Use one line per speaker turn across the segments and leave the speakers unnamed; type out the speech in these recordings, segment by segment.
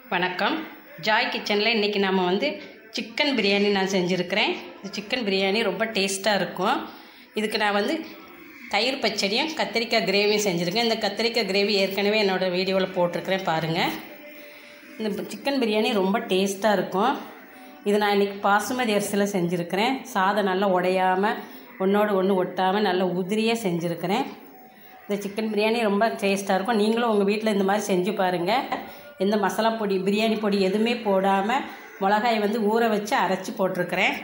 வணக்கம் ஜாய் கிச்சனில் இன்றைக்கி நாம் வந்து சிக்கன் பிரியாணி நான் செஞ்சுருக்கிறேன் இந்த சிக்கன் பிரியாணி ரொம்ப டேஸ்ட்டாக இருக்கும் இதுக்கு நான் வந்து தயிர் பச்சடியும் கத்திரிக்காய் கிரேவியும் செஞ்சுருக்கேன் இந்த கத்திரிக்காய் கிரேவி ஏற்கனவே என்னோடய வீடியோவில் போட்டிருக்கிறேன் பாருங்கள் இந்த சிக்கன் பிரியாணி ரொம்ப டேஸ்ட்டாக இருக்கும் இது நான் இன்றைக்கி பாசுமதி அரிசியில் செஞ்சுருக்கிறேன் சாதம் நல்லா உடையாமல் ஒன்றோடு ஒன்று ஒட்டாமல் நல்லா உதிரியாக செஞ்சுருக்கிறேன் இந்த சிக்கன் பிரியாணி ரொம்ப டேஸ்ட்டாக இருக்கும் நீங்களும் உங்கள் வீட்டில் இந்த மாதிரி செஞ்சு பாருங்கள் எந்த மசாலா பொடி பிரியாணி பொடி எதுவுமே போடாமல் மிளகாயை வந்து ஊற வச்சு அரைச்சி போட்டிருக்கிறேன்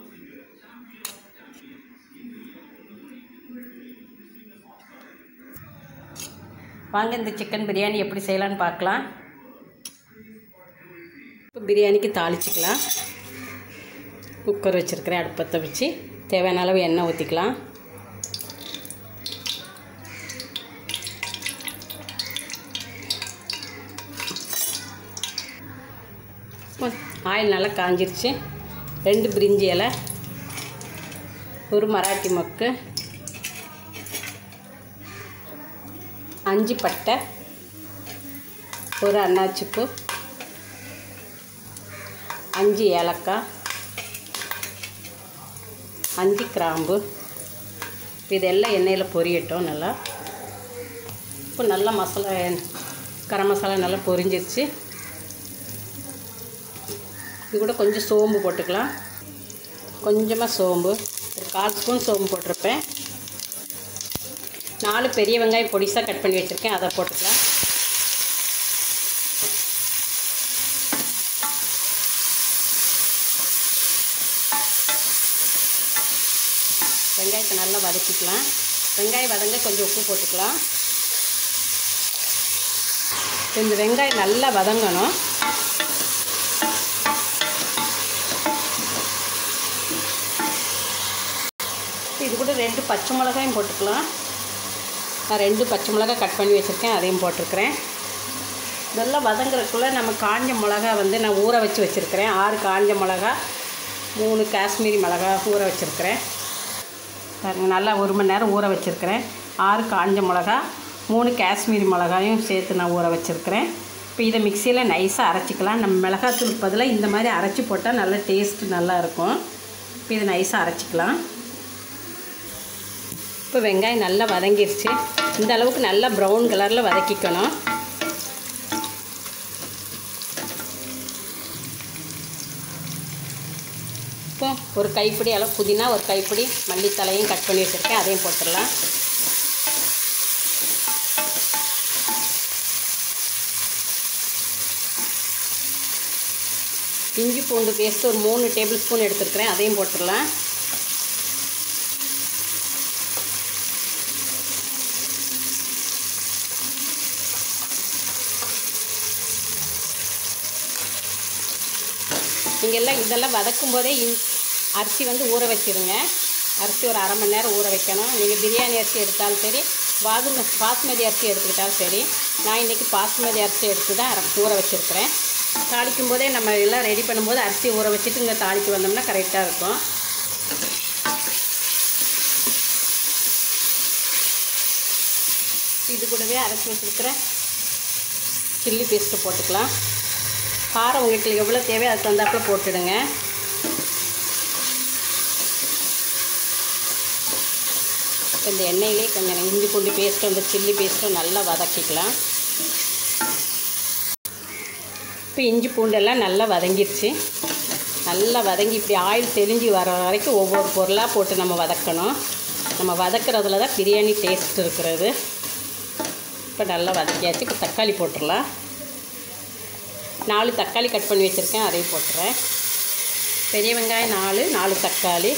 வாங்க இந்த சிக்கன் பிரியாணி எப்படி செய்யலான்னு பார்க்கலாம் இப்போ பிரியாணிக்கு தாளிச்சிக்கலாம் குக்கர் வச்சுருக்கிறேன் அடுப்பத்தை வச்சு தேவையான அளவு எண்ணெய் ஊற்றிக்கலாம் ஆயில் நல்லா காஞ்சிருச்சு ரெண்டு பிரிஞ்சி இலை ஒரு மராட்டி மொக்கு அஞ்சு பட்டை ஒரு அன்னாச்சிப்பூ அஞ்சு ஏலக்காய் அஞ்சு கிராம்பு இதெல்லாம் எண்ணெயில் பொரியட்டும் நல்லா இப்போ நல்லா மசாலா கரம் மசாலா நல்லா பொரிஞ்சிருச்சு இது கூட கொஞ்சம் சோம்பு போட்டுக்கலாம் கொஞ்சமாக சோம்பு ஒரு கால் ஸ்பூன் சோம்பு போட்டிருப்பேன் நாலு பெரிய வெங்காயம் பொடிசாக கட் பண்ணி வச்சுருக்கேன் அதை போட்டுக்கலாம் வெங்காயத்தை நல்லா வதக்கிக்கலாம் வெங்காயம் வதங்க கொஞ்சம் உப்பு போட்டுக்கலாம் இந்த வெங்காயம் நல்லா வதங்கணும் இது கூட ரெண்டு பச்சை மிளகாயும் போட்டுக்கலாம் நான் ரெண்டு பச்சை மிளகாய் கட் பண்ணி வச்சுருக்கேன் அதையும் போட்டிருக்கிறேன் நல்லா வதங்குறதுக்குள்ளே நம்ம காஞ்ச மிளகா வந்து நான் ஊற வச்சு வச்சுருக்கிறேன் ஆறு காஞ்ச மிளகா மூணு காஷ்மீரி மிளகா ஊற வச்சுருக்கிறேன் பாருங்கள் நல்லா ஒரு மணி நேரம் ஊற வச்சுருக்கிறேன் ஆறு காஞ்ச மிளகா மூணு காஷ்மீரி மிளகாயும் சேர்த்து நான் ஊற வச்சுருக்கிறேன் இப்போ இதை மிக்சியில் நைஸாக அரைச்சிக்கலாம் நம்ம மிளகாத்தூள் பதிலாக இந்த மாதிரி அரைச்சி போட்டால் நல்ல டேஸ்ட்டு நல்லா இருக்கும் இப்போ இதை நைஸாக அரைச்சிக்கலாம் இப்போ வெங்காயம் நல்லா வதங்கிருச்சு இந்த அளவுக்கு நல்லா ப்ரௌன் கலரில் வதக்கிக்கணும் இப்போ ஒரு கைப்பிடி அளவு புதினா ஒரு கைப்பிடி மல்லித்தலையும் கட் பண்ணி வச்சுருக்கேன் அதையும் போட்டுடலாம் இஞ்சி பூண்டு பேஸ்ட் ஒரு மூணு டேபிள் ஸ்பூன் எடுத்துருக்கிறேன் அதையும் போட்டுடலாம் நீங்கள் எல்லாம் இதெல்லாம் வதக்கும் போதே அரிசி வந்து ஊற வச்சுருங்க அரிசி ஒரு அரை மணி நேரம் ஊற வைக்கணும் நீங்கள் பிரியாணி அரிசி எடுத்தாலும் சரி பாதும பாஸ்மதி அரிசி எடுத்துக்கிட்டாலும் சரி நான் இன்றைக்கி பாஸ்மதி அரிசி எடுத்து தான் ஊற வச்சுருக்கிறேன் தாளிக்கும் போதே நம்ம எல்லாம் ரெடி பண்ணும்போது அரிசி ஊற வச்சுட்டு இங்கே தாளிக்கு வந்தோம்னா கரெக்டாக இருக்கும் இது கூடவே அரைச்சி வச்சுருக்கிற சில்லி பேஸ்ட்டு போட்டுக்கலாம் காரம் உங்களுக்கு எவ்வளோ தேவையோ அதுக்கு தந்தாப்பில் போட்டுடுங்க இந்த எண்ணெயிலே கொஞ்சம் இஞ்சி பூண்டு பேஸ்ட்டும் இந்த சில்லி பேஸ்ட்டும் நல்லா வதக்கிக்கலாம் இப்போ இஞ்சி பூண்டெல்லாம் நல்லா வதங்கிருச்சு நல்லா வதங்கி இப்படி ஆயில் தெளிஞ்சு வர வரைக்கும் ஒவ்வொரு பொருளாக போட்டு நம்ம வதக்கணும் நம்ம வதக்கிறதுல தான் பிரியாணி டேஸ்ட் இருக்கிறது இப்போ நல்லா வதக்கியாச்சு இப்போ தக்காளி போட்டுடலாம் நாலு தக்காளி கட் பண்ணி வச்சுருக்கேன் அதையும் போட்டுறேன் பெரிய வெங்காயம் நாலு நாலு தக்காளி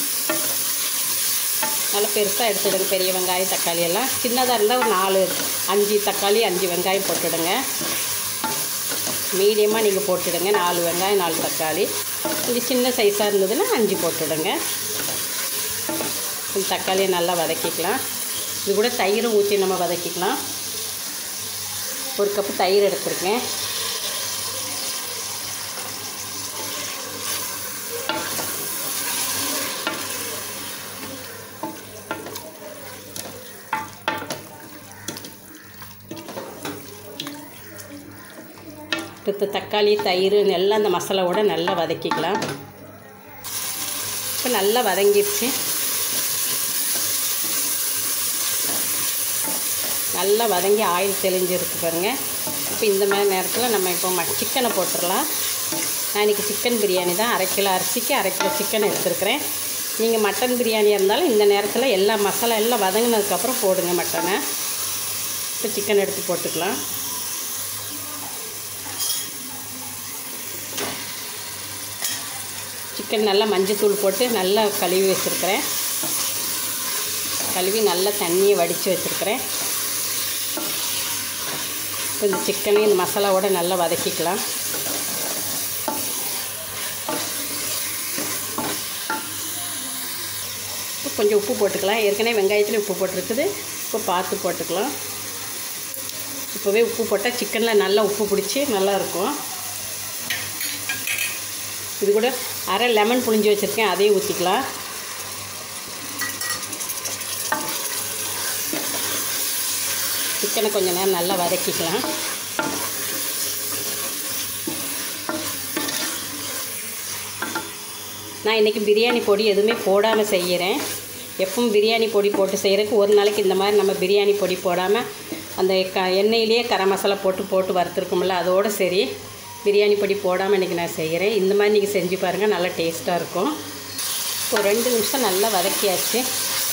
நல்லா பெருசாக எடுத்துடுங்க பெரிய வெங்காயம் தக்காளி எல்லாம் சின்னதாக இருந்தால் ஒரு நாலு அஞ்சு தக்காளி அஞ்சு வெங்காயம் போட்டுடுங்க மீடியமாக நீங்கள் போட்டுடுங்க நாலு வெங்காயம் நாலு தக்காளி கொஞ்சம் சின்ன சைஸாக இருந்ததுன்னா அஞ்சு போட்டுடுங்க தக்காளியை நல்லா வதக்கிக்கலாம் இது கூட தயிரும் ஊற்றி நம்ம வதக்கிக்கலாம் ஒரு கப்பு தயிர் எடுத்துருக்கேன் இப்போ இப்போ தக்காளி தயிர் எல்லாம் அந்த மசாலாவோட நல்லா வதக்கிக்கலாம் இப்போ நல்லா வதங்கிடுச்சு நல்லா வதங்கி ஆயில் தெளிஞ்சிருக்கு பாருங்கள் இப்போ இந்த மாதிரி நேரத்தில் நம்ம இப்போ ம சிக்கனை போட்டுடலாம் நான் இன்றைக்கி சிக்கன் பிரியாணி தான் அரை கிலோ அரிசிக்கு அரை கிலோ சிக்கன் எடுத்துருக்கிறேன் நீங்கள் மட்டன் பிரியாணியாக இருந்தாலும் இந்த நேரத்தில் எல்லா மசாலா எல்லாம் வதங்கினதுக்கப்புறம் போடுங்க மட்டனை இப்போ சிக்கன் எடுத்து போட்டுக்கலாம் சிக்கன் நல்லா மஞ்சத்தூள் போட்டு நல்லா கழுவி வச்சுருக்கிறேன் கழுவி நல்லா தண்ணியை வடித்து வச்சுருக்கிறேன் இப்போ இந்த சிக்கனையும் இந்த மசாலாவோட நல்லா வதக்கிக்கலாம் இப்போ கொஞ்சம் உப்பு போட்டுக்கலாம் ஏற்கனவே வெங்காயத்துலேயும் உப்பு போட்டிருக்குது இப்போ பார்த்து போட்டுக்கலாம் இப்போவே உப்பு போட்டால் சிக்கனில் நல்லா உப்பு பிடிச்சி நல்லாயிருக்கும் இது கூட அரை லெமன் புழிஞ்சு வச்சுருக்கேன் அதையும் ஊற்றிக்கலாம் சிக்கனை கொஞ்சம் நேரம் நல்லா வதக்கிக்கலாம் நான் இன்றைக்கி பிரியாணி பொடி எதுவுமே போடாமல் செய்கிறேன் எப்பவும் பிரியாணி பொடி போட்டு செய்கிறதுக்கு ஒரு நாளைக்கு இந்த மாதிரி நம்ம பிரியாணி பொடி போடாமல் அந்த க எண்ணெயிலேயே கரம் மசாலா போட்டு போட்டு வறுத்துருக்கோம்ல அதோடு சரி பிரியாணி பொடி போடாமல் இன்றைக்கி நான் செய்கிறேன் இந்த மாதிரி நீங்கள் செஞ்சு பாருங்கள் நல்லா டேஸ்ட்டாக இருக்கும் ஒரு ரெண்டு நிமிஷம் நல்லா வதக்கியாச்சு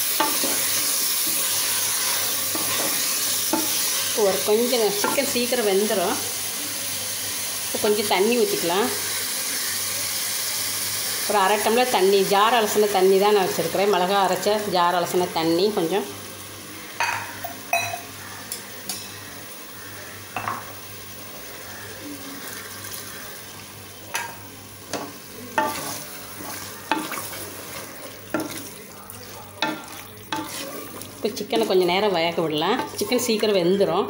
ஒரு கொஞ்சம் சிக்கன் சீக்கிரம் வெந்துடும் இப்போ கொஞ்சம் தண்ணி ஊற்றிக்கலாம் ஒரு அரை டம்ளர் தண்ணி ஜார் அலசின தண்ணி தான் நான் வச்சுருக்கிறேன் மிளகா அரைச்ச ஜார் அலசின தண்ணி கொஞ்சம் இப்போ சிக்கனை கொஞ்சம் நேரம் வேக விடலாம் சிக்கன் சீக்கிரம் வெந்துடும்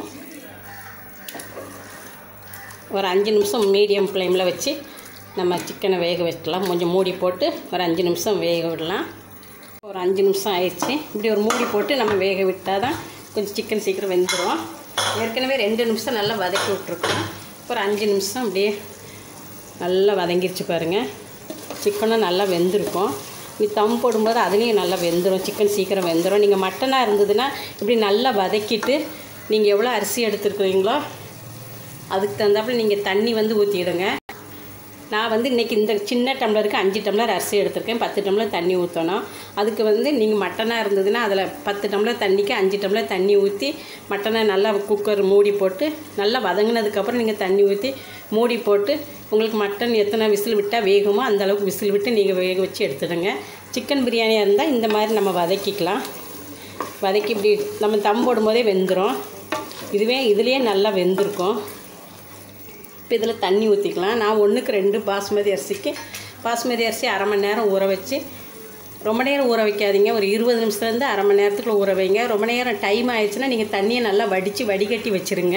ஒரு அஞ்சு நிமிஷம் மீடியம் ஃப்ளேமில் வச்சு நம்ம சிக்கனை வேக வச்சுக்கலாம் கொஞ்சம் மூடி போட்டு ஒரு அஞ்சு நிமிஷம் வேக விடலாம் ஒரு அஞ்சு நிமிஷம் ஆயிடுச்சு இப்படி ஒரு மூடி போட்டு நம்ம வேக விட்டால் தான் கொஞ்சம் சிக்கன் சீக்கிரம் வெந்துடும் ஏற்கனவே ரெண்டு நிமிஷம் நல்லா வதக்கி விட்ருக்கோம் ஒரு அஞ்சு நிமிஷம் அப்படியே நல்லா வதங்கிருச்சு பாருங்கள் சிக்கனும் நல்லா வெந்திருக்கும் நீ தம் போடும்போது அதுலேயும் நல்லா வெந்துடும் சிக்கன் சீக்கிரம் வெந்துடும் நீங்கள் மட்டனாக இருந்ததுன்னா இப்படி நல்லா வதக்கிட்டு நீங்கள் எவ்வளோ அரிசி எடுத்துருக்குறீங்களோ அதுக்கு தகுந்தாப்புல நீங்கள் தண்ணி வந்து ஊற்றிடுங்க நான் வந்து இன்றைக்கி இந்த சின்ன டம்ளருக்கு அஞ்சு டம்ளர் அரிசி எடுத்திருக்கேன் பத்து டம்ளர் தண்ணி ஊற்றணும் அதுக்கு வந்து நீங்கள் மட்டனாக இருந்ததுன்னா அதில் பத்து டம்ளர் தண்ணிக்கு அஞ்சு டம்ளர் தண்ணி ஊற்றி மட்டனை நல்லா குக்கர் மூடி போட்டு நல்லா வதங்கினதுக்கப்புறம் நீங்கள் தண்ணி ஊற்றி மூடி போட்டு உங்களுக்கு மட்டன் எத்தனை விசில் விட்டால் வேகுமோ அந்த அளவுக்கு விசில் விட்டு நீங்கள் வேக வச்சு எடுத்துடுங்க சிக்கன் பிரியாணியாக இருந்தால் இந்த மாதிரி நம்ம வதக்கிக்கலாம் வதக்கி இப்படி நம்ம தம் போடும்போதே வெந்துடும் இதுவே இதுலேயே நல்லா வெந்திருக்கும் இப்போ இதில் தண்ணி ஊற்றிக்கலாம் நான் ஒன்றுக்கு ரெண்டு பாஸ்மதி அரிசிக்கு பாஸ்மதி அரிசி அரை மணி நேரம் ஊற வச்சு ரொம்ப நேரம் ஊற வைக்காதீங்க ஒரு இருபது நிமிஷத்துலேருந்து அரை மணி நேரத்துக்குள்ள ஊற வைங்க ரொம்ப நேரம் டைம் ஆயிடுச்சுன்னா நீங்கள் தண்ணியை நல்லா வடித்து வடிகட்டி வச்சுருங்க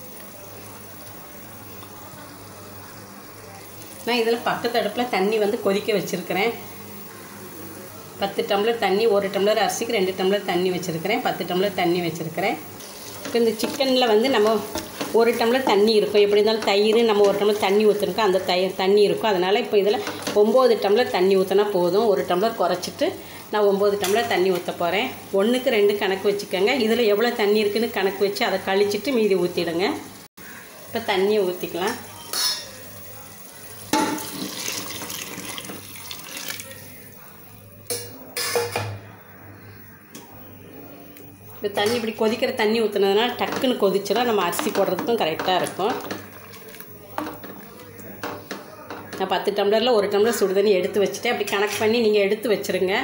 நான் இதில் பக்கத்து அடுப்பில் தண்ணி வந்து கொதிக்க வச்சுருக்கிறேன் பத்து டம்ளர் தண்ணி ஒரு டம்ளர் அரிசிக்கு ரெண்டு டம்ளர் தண்ணி வச்சுருக்கிறேன் பத்து டம்ளர் தண்ணி வச்சுருக்கிறேன் இப்போ இந்த சிக்கனில் வந்து நம்ம ஒரு டம்ளர் தண்ணி இருக்கும் எப்படி இருந்தாலும் தயிர் நம்ம ஒரு டம்ளர் தண்ணி ஊற்றுருக்கோம் அந்த தயிர் தண்ணி இருக்கும் அதனால் இப்போ இதில் ஒம்பது டம்ளர் தண்ணி ஊற்றினா போதும் ஒரு டம்ளர் குறைச்சிட்டு நான் ஒம்பது டம்ளர் தண்ணி ஊற்ற போகிறேன் ஒன்றுக்கு ரெண்டு கணக்கு வச்சுக்கோங்க இதில் எவ்வளோ தண்ணி இருக்குன்னு கணக்கு வச்சு அதை கழிச்சிட்டு மீதி ஊற்றிடுங்க இப்போ தண்ணியை ஊற்றிக்கலாம் இப்போ தண்ணி இப்படி கொதிக்கிற தண்ணி ஊற்றுனதுனால டக்குன்னு கொதிச்சுனா நம்ம அரிசி போடுறதுக்கும் கரெக்டாக இருக்கும் நான் பத்து டம்ளரில் ஒரு டம்ளர் சுடு தண்ணி எடுத்து வச்சுட்டு அப்படி கணக்கு பண்ணி நீங்கள் எடுத்து வச்சுருங்க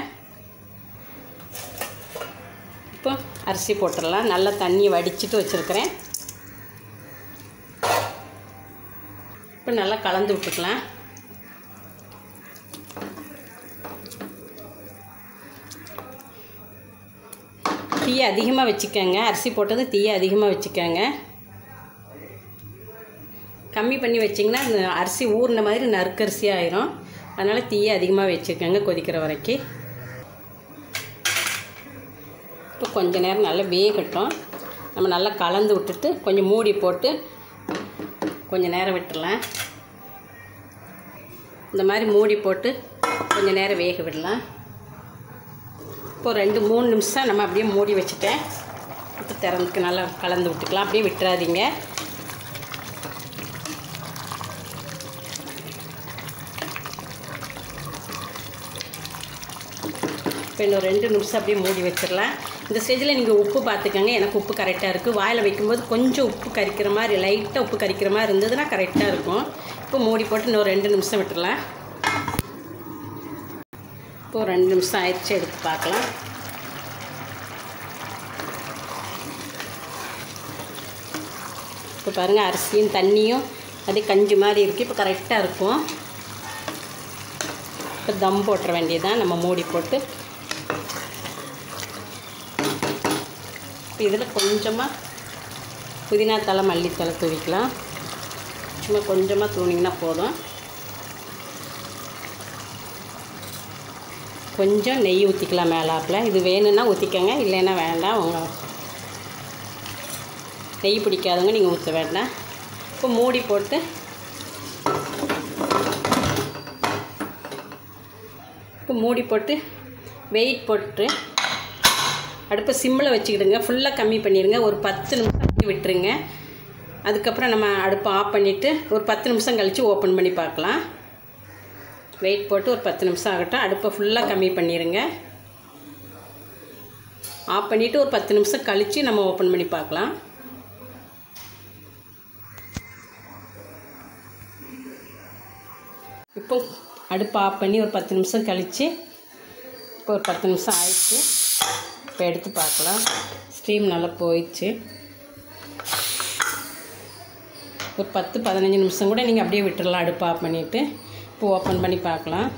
இப்போ அரிசி போட்டுடலாம் நல்லா தண்ணியை வடிச்சிட்டு வச்சுருக்கிறேன் இப்போ நல்லா கலந்து விட்டுக்கலாம் தீயை அதிகமாக வச்சுக்கோங்க அரிசி போட்டது தீயை அதிகமாக வச்சுக்கோங்க கம்மி பண்ணி வச்சிங்கன்னா இந்த அரிசி ஊறின மாதிரி நறுக்கரிசி ஆயிரும் அதனால் தீயை அதிகமாக வச்சுக்கோங்க கொதிக்கிற வரைக்கும் இப்போ கொஞ்ச நேரம் நல்லா வேகட்டும் நம்ம நல்லா கலந்து விட்டுட்டு கொஞ்சம் மூடி போட்டு கொஞ்சம் நேரம் விட்டுடலாம் இந்த மாதிரி மூடி போட்டு கொஞ்சம் நேரம் வேக விடலாம் இப்போ ரெண்டு மூணு நிமிஷம் நம்ம அப்படியே மூடி வச்சுட்டேன் இப்போ திறந்துக்கு நல்லா கலந்து விட்டுக்கலாம் அப்படியே விட்டுறாதீங்க இப்போ இன்னும் ரெண்டு நிமிஷம் அப்படியே மூடி வச்சிடலாம் இந்த ஸ்டேஜில் நீங்கள் உப்பு பார்த்துக்கோங்க எனக்கு உப்பு கரெக்டாக இருக்குது வாயில் வைக்கும்போது கொஞ்சம் உப்பு கரிக்கிற மாதிரி லைட்டாக உப்பு கரிக்கிற மாதிரி இருந்ததுன்னா கரெக்டாக இருக்கும் இப்போ மூடி போட்டு இன்னும் ரெண்டு நிமிஷம் விட்டுடலாம் இப்போ ரெண்டு நிமிஷம் ஆயிடுச்சு எடுத்து பார்க்கலாம் இப்போ பாருங்கள் அரிசியும் தண்ணியும் அப்படியே கஞ்சி மாதிரி இருக்குது இப்போ கரெக்டாக இருக்கும் இப்போ தம் போட்டுற வேண்டியதான் நம்ம மூடி போட்டு இதில் கொஞ்சமாக புதினா தலை மல்லித்தலை தூவிக்கலாம் சும்மா கொஞ்சமாக தூணிங்கன்னா போதும் கொஞ்சம் நெய் ஊற்றிக்கலாம் மேலாப்பில் இது வேணும்னா ஊற்றிக்கங்க இல்லைன்னா வேண்டாம் உங்கள் நெய் பிடிக்காதவங்க நீங்கள் ஊற்ற வேண்டாம் இப்போ மூடி போட்டு இப்போ மூடி போட்டு வெயிட் போட்டு அடுப்பை சிம்மில் வச்சுக்கிடுங்க ஃபுல்லாக கம்மி பண்ணிடுங்க ஒரு பத்து நிமிஷம் அப்படியே விட்டுருங்க அதுக்கப்புறம் நம்ம அடுப்பை ஆஃப் பண்ணிவிட்டு ஒரு பத்து நிமிஷம் கழித்து ஓப்பன் பண்ணி பார்க்கலாம் வெயிட் போட்டு ஒரு பத்து நிமிஷம் ஆகட்டும் அடுப்பை ஃபுல்லாக கம்மி பண்ணிடுங்க ஆஃப் பண்ணிவிட்டு ஒரு பத்து நிமிஷம் கழித்து நம்ம ஓப்பன் பண்ணி பார்க்கலாம் இப்போ அடுப்பை ஆஃப் பண்ணி ஒரு பத்து நிமிஷம் கழித்து இப்போ ஒரு பத்து நிமிஷம் ஆயிடுச்சு இப்போ எடுத்து பார்க்கலாம் ஸ்டீம் நல்லா போயிடுச்சு ஒரு பத்து பதினஞ்சு நிமிஷம் கூட நீங்கள் அப்படியே விட்டுடலாம் அடுப்பு ஆஃப் பண்ணிவிட்டு இப்போ ஓப்பன் பண்ணி பார்க்கலாம்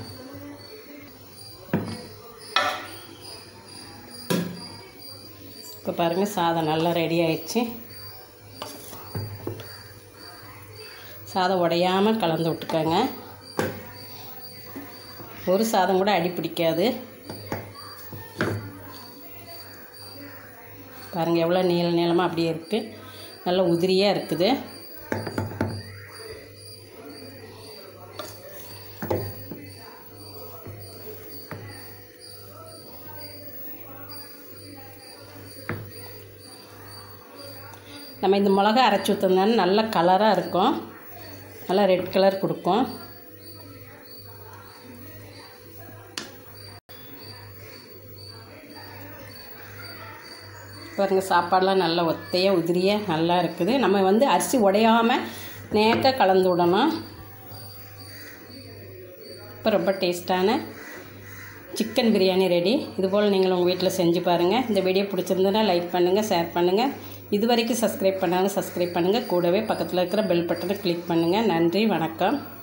இப்போ பாருங்கள் சாதம் நல்லா ரெடி ஆயிடுச்சு சாதம் உடையாமல் கலந்து விட்டுக்கோங்க ஒரு சாதம் கூட அடி பிடிக்காது பாருங்கள் எவ்வளோ நீள நீளமாக அப்படியே இருக்குது நல்ல உதிரியாக இருக்குது நம்ம இந்த மிளகா அரைச்சி ஊற்றுனதான நல்ல கலராக இருக்கும் நல்லா ரெட் கலர் கொடுக்கும் பாருங்கள் சாப்பாடெலாம் நல்லா ஒத்தையாக உதிரியாக நல்லா இருக்குது நம்ம வந்து அரிசி உடையாமல் நேக்காக கலந்து விடணும் இப்போ ரொம்ப டேஸ்ட்டான சிக்கன் பிரியாணி ரெடி இதுபோல் நீங்கள் உங்கள் வீட்டில் செஞ்சு பாருங்கள் இந்த வீடியோ பிடிச்சிருந்ததுன்னா லைக் பண்ணுங்கள் ஷேர் பண்ணுங்கள் இது வரைக்கும் சப்ஸ்கிரைப் பண்ணாங்க சப்ஸ்கிரைப் பண்ணுங்கள் கூடவே பக்கத்தில் இருக்கிற பெல் பட்டனை கிளிக் பண்ணுங்கள் நன்றி வணக்கம்